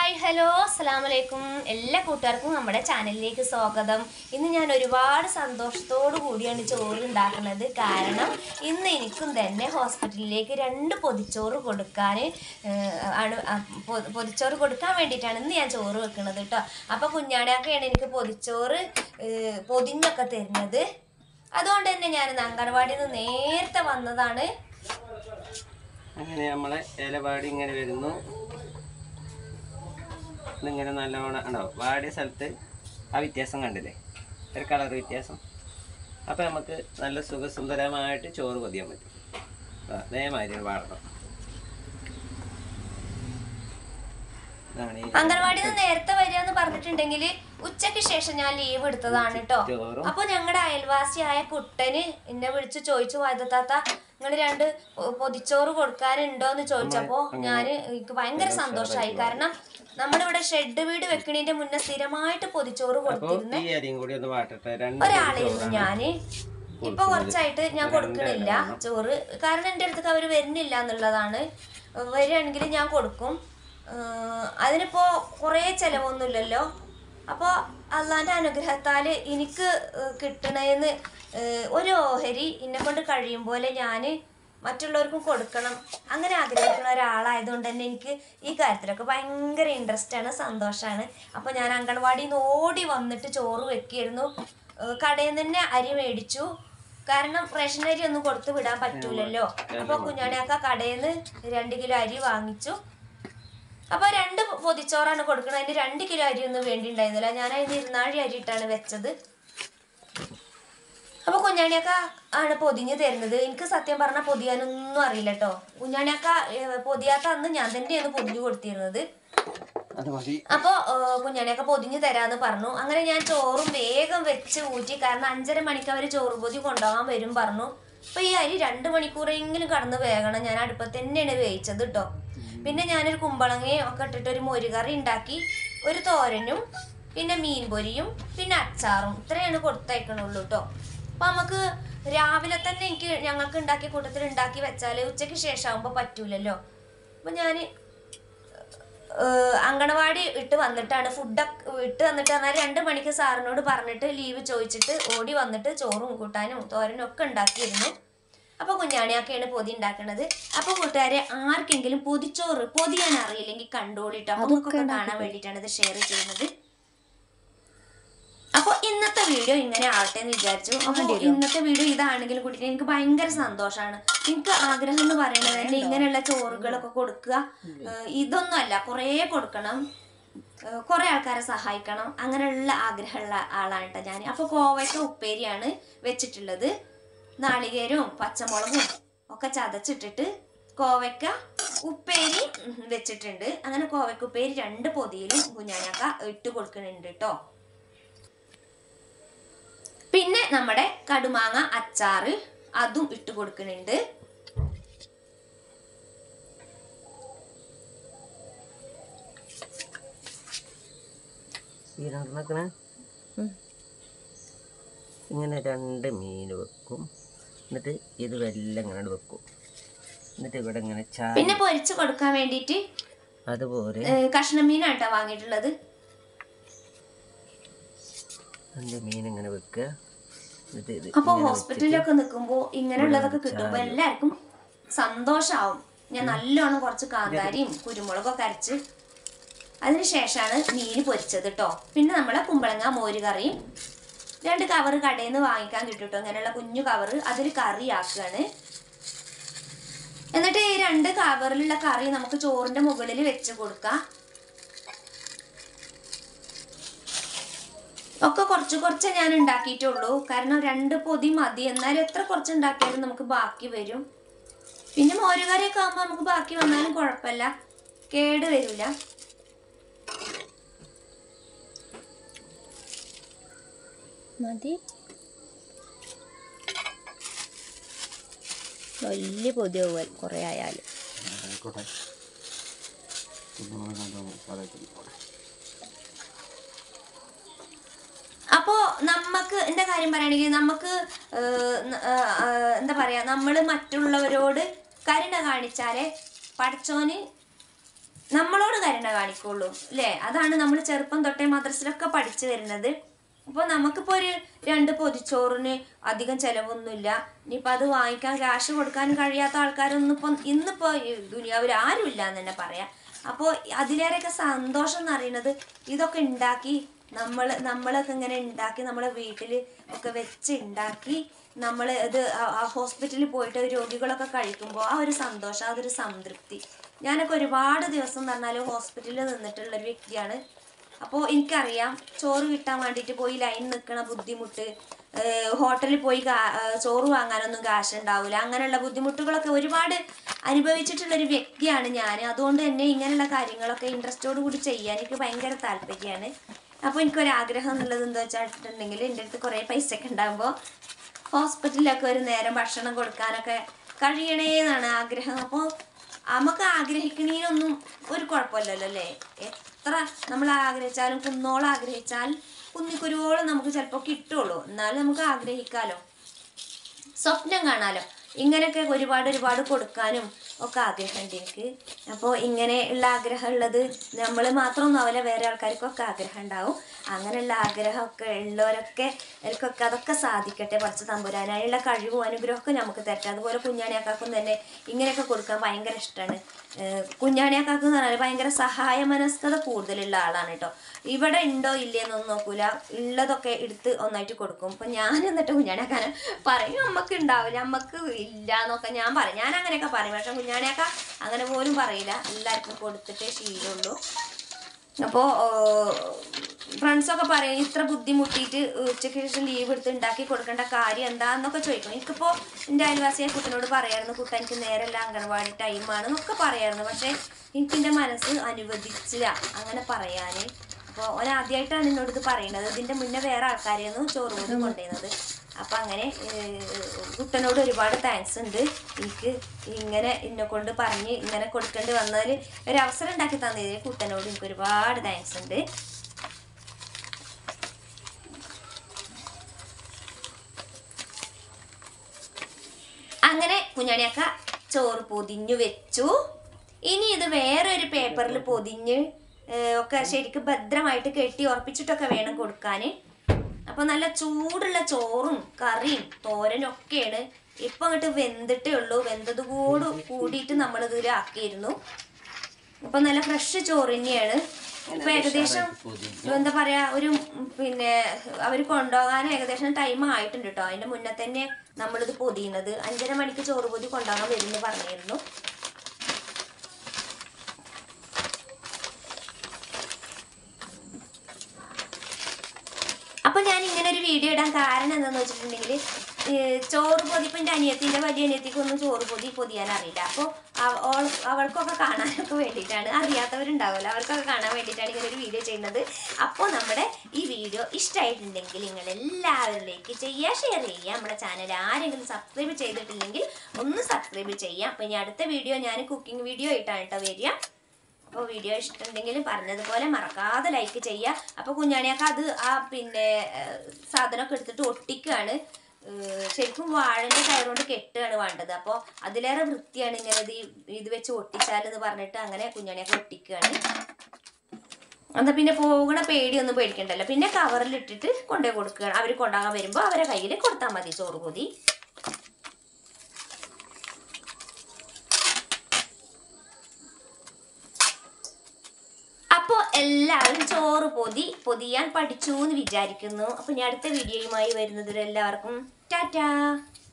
hi hello അസ്സാം വലൈക്കും എല്ലാ കൂട്ടുകാർക്കും നമ്മുടെ ചാനലിലേക്ക് സ്വാഗതം ഇന്ന് ഞാൻ ഒരുപാട് സന്തോഷത്തോടു കൂടിയാണ് ചോറ് ഉണ്ടാക്കുന്നത് കാരണം ഇന്ന് എനിക്കും തന്നെ ഹോസ്പിറ്റലിലേക്ക് രണ്ട് പൊതിച്ചോറ് കൊടുക്കാൻ ആണ് ആ, പൊ- പൊതിച്ചോറ് കൊടുക്കാൻ വേണ്ടിയിട്ടാണ് ഇന്ന് ഞാൻ ചോറ് വെക്കുന്നത് കേട്ടോ അപ്പോൾ കുഞ്ഞാടാക്കയാണ് എനിക്ക് പൊതിച്ചോറ് ഏഹ്, പൊതിഞ്ഞൊക്കെ തരുന്നത് അതുകൊണ്ട് തന്നെ ഞാൻ അംഗൻവാടിയിൽ നിന്ന് നേരത്തെ വന്നതാണ് അങ്ങനെ നമ്മളെ ഇലപാടി ഇങ്ങനെ വരുന്നു ഇതിങ്ങനെ നല്ലോണം ഉണ്ടോ വാടിയ സ്ഥലത്ത് ആ വ്യത്യാസം കണ്ടില്ലേ ഒരു കളർ വ്യത്യാസം അപ്പം നമുക്ക് നല്ല സുഖസുന്ദരമായിട്ട് ചോറ് പൊതിയാൻ പറ്റും ദാ അതേമാതിരി വാടണം ഇതാണ് ഈ അംഗൻവാടിയിൽ നിന്ന് നേരത്തെ വരിക എന്ന് പറഞ്ഞിട്ടുണ്ടെങ്കിൽ ഉച്ചയ്ക്ക് ശേഷം ഞാൻ ലീവ് എടുത്തതാണ് കേട്ടോ ചോറും അപ്പൊ ഞങ്ങളുടെ അയൽവാസിയായ കുട്ടന് എന്നെ വിളിച്ച് ചോദിച്ചു വായതാത്ത നിങ്ങൾ രണ്ട് പൊ- പൊതിച്ചോറ് കൊടുക്കാനുണ്ടോ എന്ന് ചോദിച്ചപ്പോ ഞാൻ എനിക്ക് ഭയങ്കര സന്തോഷമായി കാരണം നമ്മുടെ ഇവിടെ ഷെഡ് വീട് വെക്കണതിന്റെ മുന്നേ സ്ഥിരമായിട്ട് പൊതിച്ചോറ് അപ്പോൾ കൊടുത്തിരുന്നു ഈ അരിയും കൂടി ഒന്ന് വാട്ടട്ടെ രണ്ട് ഒരാളായിരുന്നു ഞാന് ഇപ്പൊ കുറച്ചായിട്ട് ഞാൻ കൊടുക്കണില്ല ചോറ് കാരണം എൻ്റെ അടുത്തേക്ക് അവര് വരുന്നില്ല എന്നുള്ളതാണ് വരികയാണെങ്കിൽ ഞാൻ കൊടുക്കും ഏഹ് അതിനിപ്പോ കുറേ ചെലവൊന്നുമില്ലല്ലോ അപ്പോൾ അള്ളാന്റെ അനുഗ്രഹത്താൽ എനിക്ക് ഏഹ് കിട്ടണേന്ന് ഏഹ് ഒരു ഓഹരി എന്നെ കൊണ്ട് കഴിയും പോലെ ഞാൻ മറ്റുള്ളവർക്കും കൊടുക്കണം അങ്ങനെ ആഗ്രഹിക്കുന്ന ഒരാളായതുകൊണ്ട് തന്നെ എനിക്ക് ഈ കാര്യത്തിലൊക്കെ ഭയങ്കര ഇൻട്രസ്റ്റ് ആണ് സന്തോഷമാണ് അപ്പോൾ ഞാൻ അംഗൻവാടിയിൽ നിന്ന് ഓടി വന്നിട്ട് ചോറ് വെക്കിയിരുന്നു ഏഹ് കടയിൽ നിന്ന് തന്നെ അരി മേടിച്ചു കാരണം റേഷൻ അരി ഒന്നും കൊടുത്തു വിടാൻ പറ്റൂലല്ലോ അപ്പോൾ കുഞ്ഞാണിയാക്ക കടയിൽ നിന്ന് രണ്ട് കിലോ അരി വാങ്ങിച്ചു അപ്പോൾ രണ്ട് പൊതിച്ചോറാണ് കൊടുക്കുന്നത് അതിന് രണ്ട് കിലോ അരി ഒന്നും വേണ്ടി ഉണ്ടായിരുന്നില്ല ഞാൻ അതിന് ഇരുന്നാഴി അരി ഇട്ടാണ് വെച്ചത് അപ്പൊ കുഞ്ഞാണിയൊക്കെ ആണ് പൊതിഞ്ഞ് തരുന്നത് എനിക്ക് സത്യം പറഞ്ഞാൽ പൊതിയാനൊന്നും അറിയില്ല കേട്ടോ കുഞ്ഞാണിയൊക്കെ പൊതിയാത്ത അന്ന് ഞാൻ തന്നെയാണ് പൊതിഞ്ഞു കൊടുത്തിരുന്നത് അത് മതി അപ്പൊ കുഞ്ഞാണിയൊക്കെ പൊതിഞ്ഞ് തരാന്ന് പറഞ്ഞു അങ്ങനെ ഞാൻ ചോറും വേഗം വെച്ച് ഊറ്റി കാരണം അഞ്ചര മണിക്ക് അവർ ചോറ് പൊതി കൊണ്ടുപോകാൻ വരും പറഞ്ഞു അപ്പൊ ഈ അരി രണ്ട് മണിക്കൂറെങ്കിലും കടന്ന് വേകണം ഞാൻ അടുപ്പത്ത് തന്നെയാണ് വേവിച്ചത് കേട്ടോ പിന്നെ ഞാനൊരു കുമ്പളങ്ങയും ഒക്കെ ഇട്ടിട്ട് ഒരു മോരുകറി ഉണ്ടാക്കി ഒരു തോരനും പിന്നെ മീൻ പൊരിയും പിന്നെ അച്ചാറും ഇത്രയാണ് കൊടുത്തയക്കണുള്ളൂ കേട്ടോ അപ്പൊ നമുക്ക് രാവിലെ തന്നെ എനിക്ക് ഞങ്ങൾക്ക് ഉണ്ടാക്കിയ കൂട്ടത്തിൽ ഉണ്ടാക്കി വെച്ചാൽ ഉച്ചയ്ക്ക് ശേഷം ആകുമ്പോൾ പറ്റൂലല്ലോ അപ്പൊ ഞാൻ ഏഹ് അങ്കണവാടി ഇട്ട് വന്നിട്ടാണ് ഫുഡൊക്കെ ഇട്ട് വന്നിട്ട് പറഞ്ഞാൽ രണ്ട് മണിക്ക് സാറിനോട് പറഞ്ഞിട്ട് ലീവ് ചോദിച്ചിട്ട് ഓടി വന്നിട്ട് ചോറും കൂട്ടാനും തോരനും ഒക്കെ ഉണ്ടാക്കിയിരുന്നു അപ്പൊ കുഞ്ഞാണിയൊക്കെയാണ് പൊതി ഉണ്ടാക്കുന്നത് അപ്പൊ കൂട്ടുകാരെ ആർക്കെങ്കിലും പൊതിച്ചോറ് പൊതിയാൻ അറിയില്ലെങ്കിൽ കണ്ടോളിട്ടോ അപ്പൊ നമുക്കൊക്കെ കാണാൻ വേണ്ടിയിട്ടാണ് ഇത് ഷെയർ ചെയ്യുന്നത് അപ്പൊ ഇന്നത്തെ വീഡിയോ ഇങ്ങനെ ആവട്ടെ എന്ന് വിചാരിച്ചു അപ്പൊ ഇന്നത്തെ വീഡിയോ ഇതാണെങ്കിലും കൂടി എനിക്ക് ഭയങ്കര സന്തോഷമാണ് എനിക്ക് ആഗ്രഹം എന്ന് പറയുന്നത് തന്നെ ഇങ്ങനെയുള്ള ചോറുകളൊക്കെ കൊടുക്കുക ഏഹ് ഇതൊന്നും അല്ല കുറേ കൊടുക്കണം ഏഹ് കുറേ ആൾക്കാരെ സഹായിക്കണം അങ്ങനെയുള്ള ആഗ്രഹമുള്ള ആളാണ് കേട്ടോ ഞാൻ അപ്പോൾ കോവയ്ക്ക ഉപ്പേരിയാണ് വെച്ചിട്ടുള്ളത് നാളികേരവും പച്ചമുളകും ഒക്കെ ചതച്ചിട്ടിട്ട് കോവയ്ക്ക ഉപ്പേരി ഉം, വെച്ചിട്ടുണ്ട് അങ്ങനെ കോവയ്ക്ക ഉപ്പേരി രണ്ട് പൊതിയിലും കുഞ്ഞാഞ്ഞക്ക ഇട്ട് കൊടുക്കുന്നുണ്ട് കേട്ടോ പിന്നെ നമ്മുടെ കടുമാങ്ങ അച്ചാറ് അതും ഇട്ട് കൊടുക്കുന്നുണ്ട് ഈ രണ്ടെണ്ണക്കണ ഇങ്ങനെ രണ്ട് മീൻ വെക്കും എന്നിട്ട് ഇത് വെല്ലം ഇങ്ങനെ വെക്കും എന്നിട്ട് ഇവിടെ ഇങ്ങനെ ചാ പിന്നെ പൊരിച്ച് കൊടുക്കാൻ വേണ്ടിയിട്ട് അതുപോലെ ഏഹ്, കഷ്ണം മീനാണ് കേട്ടോ വാങ്ങിയിട്ടുള്ളത് രണ്ട് മീൻ ഇങ്ങനെ വെക്കുക എന്നിട്ട് ഇത് അപ്പൊ ഹോസ്പിറ്റലിലൊക്കെ നിൽക്കുമ്പോൾ ഇങ്ങനെയുള്ളതൊക്കെ കിട്ടുമ്പോൾ എല്ലാവർക്കും സന്തോഷാവും ഞാൻ നല്ലോണം കുറച്ച് കാന്താരിയും കുരുമുളകൊക്കെ അരച്ച് അതിനുശേഷമാണ് മീൻ പൊരിച്ചത് കേട്ടോ പിന്നെ നമ്മളെ കുമ്പളങ്ങ മോര് കറിയും രണ്ട് കവർ കടയിൽ നിന്ന് വാങ്ങിക്കാൻ കിട്ടും കേട്ടോ ഇങ്ങനെയുള്ള കുഞ്ഞു കവർ അതിൽ കറി ആക്കുകയാണ് എന്നിട്ട് ഈ രണ്ട് കവറിലുള്ള കറി നമുക്ക് ചോറിന്റെ മുകളിൽ വെച്ച് കൊടുക്കാം ഒക്കെ കുറച്ച് കുറച്ച് ഞാൻ ഉണ്ടാക്കിയിട്ടുള്ളൂ കാരണം രണ്ട് പൊതി മതി എന്നാലും എത്ര കുറച്ച് ഉണ്ടാക്കിയാലും നമുക്ക് ബാക്കി വരും പിന്നെ മോരുകറിയൊക്കെ ആകുമ്പോൾ നമുക്ക് ബാക്കി വന്നാലും കുഴപ്പമില്ല കേട് വരില്ല മതി വലിയ പൊതിയാവുക കുറേ ആയാൽ അപ്പോൾ നമുക്ക് എൻ്റെ കാര്യം പറയുകയാണെങ്കിൽ നമുക്ക് ഏഹ്, ന- ഏഹ്, ഏഹ്, എന്താ പറയുക നമ്മൾ മറ്റുള്ളവരോട് കരുണ കാണിച്ചാലേ പഠിച്ചോന് നമ്മളോട് കരുണ കാണിക്കുള്ളൂ അല്ലേ അതാണ് നമ്മൾ ചെറുപ്പം തൊട്ടേ മദ്രസിലൊക്കെ പഠിച്ചു വരുന്നത് അപ്പോൾ നമുക്കിപ്പോൾ ഒരു രണ്ട് പൊതിച്ചോറിന് അധികം ചിലവൊന്നുമില്ല ഇനിയിപ്പോൾ അത് വാങ്ങിക്കാൻ ക്യാഷ് കൊടുക്കാൻ കഴിയാത്ത ആൾക്കാരൊന്നും ഇപ്പം ഇന്നിപ്പോൾ ഈ ദുനിയാവിൽ ആരുമില്ല എന്ന് തന്നെ പറയാം അപ്പോൾ അതിലേറെയൊക്കെ സന്തോഷം എന്ന് പറയുന്നത് ഇതൊക്കെ ഉണ്ടാക്കി നമ്മൾ നമ്മളൊക്കെ ഇങ്ങനെ ഉണ്ടാക്കി നമ്മളെ വീട്ടിൽ ഒക്കെ വെച്ച് ഉണ്ടാക്കി നമ്മൾ ഇത് ആ- ആ ഹോസ്പിറ്റലിൽ പോയിട്ട് രോഗികളൊക്കെ കഴിക്കുമ്പോൾ ആ ഒരു സന്തോഷം അതൊരു സംതൃപ്തി ഞാനൊക്കെ ഒരുപാട് ദിവസം എന്ന് പറഞ്ഞാൽ ഹോസ്പിറ്റലിൽ നിന്നിട്ടുള്ള ഒരു വ്യക്തിയാണ് അപ്പോൾ എനിക്കറിയാം ചോറ് കിട്ടാൻ വേണ്ടിയിട്ട് പോയി ലൈൻ നിൽക്കണ ബുദ്ധിമുട്ട് ഏഹ് ഹോട്ടലിൽ പോയി കാ- ഏഹ് ചോറ് വാങ്ങാനൊന്നും കാശ് ഉണ്ടാവില്ല അങ്ങനെയുള്ള ബുദ്ധിമുട്ടുകളൊക്കെ ഒരുപാട് അനുഭവിച്ചിട്ടുള്ള ഒരു വ്യക്തിയാണ് ഞാൻ അതുകൊണ്ട് തന്നെ ഇങ്ങനെയുള്ള കാര്യങ്ങളൊക്കെ ഇൻട്രസ്റ്റോട് കൂടി ചെയ്യാൻ എനിക്ക് ഭയങ്കര താല്പര്യമാണ് അപ്പോൾ എനിക്കൊരാഗ്രഹം എന്നുള്ളത് എന്താ വെച്ചിട്ടുണ്ടെങ്കിൽ എൻ്റെ അടുത്ത് കുറേ പൈസ ഒക്കെ ഉണ്ടാകുമ്പോൾ ഹോസ്പിറ്റലിലൊക്കെ ഒരു നേരം ഭക്ഷണം കൊടുക്കാനൊക്കെ കഴിയണേ എന്നാണ് ആഗ്രഹം അപ്പോൾ നമുക്ക് ആഗ്രഹിക്കണേനൊന്നും ഒരു കുഴപ്പമില്ലല്ലോ അല്ലേ എത്ര നമ്മൾ ആഗ്രഹിച്ചാലും കുന്നോളം ആഗ്രഹിച്ചാൽ കുന്നിക്കുരുവോളം നമുക്ക് ചിലപ്പോൾ കിട്ടുള്ളൂ എന്നാലും നമുക്ക് ആഗ്രഹിക്കാലോ സ്വപ്നം കാണാലോ ഇങ്ങനെയൊക്കെ ഒരുപാട് ഒരുപാട് കൊടുക്കാനും ഒക്കെ ആഗ്രഹമുണ്ട് എനിക്ക് അപ്പോൾ ഇങ്ങനെ ഉള്ള ആഗ്രഹം ഉള്ളത് നമ്മൾ മാത്രമൊന്നും ആവില്ല വേറെ ആൾക്കാർക്കൊക്കെ ആഗ്രഹം ഉണ്ടാവും അങ്ങനെയുള്ള ആഗ്രഹമൊക്കെ ഉള്ളവരൊക്കെ എനിക്കൊക്കെ അതൊക്കെ സാധിക്കട്ടെ കുറച്ച് തമ്പുരാനായുള്ള കഴിവും അനുഗ്രഹമൊക്കെ നമുക്ക് തരട്ടെ അതുപോലെ കുഞ്ഞാണിയാക്കാക്കും തന്നെ ഇങ്ങനെയൊക്കെ കൊടുക്കാൻ ഭയങ്കര ഇഷ്ടമാണ് കുഞ്ഞാണിയാക്കാക്ക് എന്ന് പറഞ്ഞാൽ ഭയങ്കര സഹായ മനസ്കത കൂടുതലുള്ള ആളാണ് കേട്ടോ ഇവിടെ ഉണ്ടോ ഇല്ലേ എന്നൊന്നും നോക്കൂല ഉള്ളതൊക്കെ എടുത്ത് ഒന്നായിട്ട് കൊടുക്കും ഇപ്പൊ ഞാൻ എന്നിട്ട് കുഞ്ഞാണിയാക്കാനെ പറയും അമ്മക്ക് ഉണ്ടാവില്ല അമ്മക്ക് ഇല്ല എന്നൊക്കെ ഞാൻ പറയും ഞാൻ അങ്ങനെയൊക്കെ പറയും പക്ഷെ കുഞ്ഞാണിയാക്ക അങ്ങനെ പോലും പറയില്ല എല്ലാവർക്കും കൊടുത്തിട്ടേ ശീലമുള്ളൂ അപ്പോൾ ഫ്രണ്ട്സൊക്കെ പറയും ഇത്ര ബുദ്ധിമുട്ടിയിട്ട് ഉച്ചയ്ക്ക് ശേഷം ലീവ് എടുത്ത് ഉണ്ടാക്കി കൊടുക്കേണ്ട കാര്യം എന്താന്നൊക്കെ ചോദിക്കും എനിക്കിപ്പോൾ എൻ്റെ അയൽവാസിയെ കുട്ടനോട് പറയായിരുന്നു കുട്ട എനിക്ക് നേരല്ല അംഗൻവാടി ടൈമാണ് എന്നൊക്കെ പറയായിരുന്നു പക്ഷേ എനിക്ക് എൻ്റെ മനസ്സ് അനുവദിച്ചില്ല അങ്ങനെ പറയാൻ അപ്പോൾ ഓൻ ആദ്യമായിട്ടാണ് എന്നോട് ഇത് പറയുന്നത് ഇതിൻ്റെ മുന്നേ വേറെ ആൾക്കാരെയായിരുന്നു ചോറ് പോലും കൊണ്ടുവരുന്നത് അപ്പം അങ്ങനെ ഏഹ്, കുട്ടനോട് ഒരുപാട് താങ്ക്സ് ഉണ്ട് എനിക്ക് ഇങ്ങനെ എന്നെ കൊണ്ട് പറഞ്ഞ് ഇങ്ങനെ കൊടുക്കേണ്ടി വന്നതിൽ ഒരു അവസരം ഉണ്ടാക്കി തന്നതിൽ കുട്ടനോട് എനിക്ക് ഒരുപാട് താങ്ക്സ് ഉണ്ട് അങ്ങനെ കുഞ്ഞാണിയക്ക ചോറ് പൊതിഞ്ഞു വെച്ചു ഇനി ഇത് വേറൊരു പേപ്പറിൽ പൊതിഞ്ഞ് ഏഹ്, ഒക്കെ ശരിക്കും ഭദ്രമായിട്ട് കെട്ടി ഉറപ്പിച്ചിട്ടൊക്കെ വേണം കൊടുക്കാൻ അപ്പൊ നല്ല ചൂടുള്ള ചോറും കറിയും തോരനും ഒക്കെയാണ് ഇപ്പൊ അങ്ങോട്ട് വെന്തിട്ടേ ഉള്ളൂ വെന്തത് കൂട് കൂടിയിട്ട് നമ്മൾ ഇതിൽ ആക്കിയിരുന്നു അപ്പൊ നല്ല ഫ്രഷ് ചോറ് തന്നെയാണ് ഇപ്പൊ ഏകദേശം എന്താ പറയാ ഒരു ഉം, പിന്നെ അവർ കൊണ്ടുപോകാൻ ഏകദേശം ടൈം ആയിട്ടുണ്ട് കേട്ടോ അതിന്റെ മുന്നേ തന്നെ നമ്മളിത് പൊതിയുന്നത് അഞ്ചര മണിക്ക് ചോറ് പൊതി കൊണ്ടുപോകാൻ വരുമെന്ന് പറഞ്ഞിരുന്നു അപ്പൊ ഞാൻ ഇങ്ങനെ ഒരു വീഡിയോ ഇടാൻ കാരണം എന്താന്ന് വെച്ചിട്ടുണ്ടെങ്കിൽ ചോറ് പൊതി ഇപ്പൊ എൻ്റെ അനിയത്തിന്റെ വലിയ അനിയത്തിക്കൊന്നും ചോറ് പൊതി പൊതിയാൻ അറിയില്ല അപ്പോൾ അവൾക്കൊക്കെ കാണാനൊക്കെ വേണ്ടിയിട്ടാണ് അറിയാത്തവരുണ്ടാവുമല്ലോ അവർക്കൊക്കെ കാണാൻ വേണ്ടിയിട്ടാണ് ഇങ്ങനെ ഒരു വീഡിയോ ചെയ്യുന്നത് അപ്പോൾ നമ്മുടെ ഈ വീഡിയോ ഇഷ്ടമായിട്ടുണ്ടെങ്കിൽ നിങ്ങൾ എല്ലാവരിലേക്ക് ചെയ്യുക ഷെയർ ചെയ്യുക നമ്മുടെ ചാനൽ ആരെങ്കിലും സബ്സ്ക്രൈബ് ചെയ്തിട്ടില്ലെങ്കിൽ ഒന്ന് സബ്സ്ക്രൈബ് ചെയ്യാം അപ്പോൾ ഇനി അടുത്ത വീഡിയോ ഞാൻ കുക്കിംഗ് വീഡിയോ ആയിട്ടാണ് കേട്ടോ വരിക അപ്പോൾ വീഡിയോ ഇഷ്ടമുണ്ടെങ്കിൽ പറഞ്ഞതുപോലെ മറക്കാതെ ലൈക്ക് ചെയ്യുക അപ്പോൾ കുഞ്ഞാണിയൊക്കെ അത് ആ പിന്നെ ഏഹ്, സാധനമൊക്കെ എടുത്തിട്ട് ഒട്ടിക്കുകയാണ് ഏഹ്, ശരിക്കും വാഴൻ്റെ കയറുകൊണ്ട് കെട്ടുകയാണ് വേണ്ടത് അപ്പോൾ അതിലേറെ വൃത്തിയാണ് ഇങ്ങനെ ഇത് ഈ- ഇത് വെച്ച് ഒട്ടിച്ചാലെന്ന് പറഞ്ഞിട്ട് അങ്ങനെ കുഞ്ഞാണിയൊക്കെ ഒട്ടിക്കുകയാണ് എന്നാ പിന്നെ പോകണ പേടിയൊന്നും പേടിക്കണ്ടല്ലോ പിന്നെ കവറിൽ ഇട്ടിട്ട് കൊണ്ടുപോയി കൊടുക്കുകയാണ് അവർ കൊണ്ടുപോകാൻ വരുമ്പോൾ അവരെ കയ്യിൽ കൊടുത്താൽ മതി ചോറ് പൊതി അപ്പോൾ എല്ലാവരും ചോറ് പൊതി പൊതിയാൻ പഠിച്ചു എന്ന് വിചാരിക്കുന്നു അപ്പോൾ ഞാൻ അടുത്ത വീഡിയോയുമായി വരുന്നതിൽ എല്ലാവർക്കും ടാറ്റാ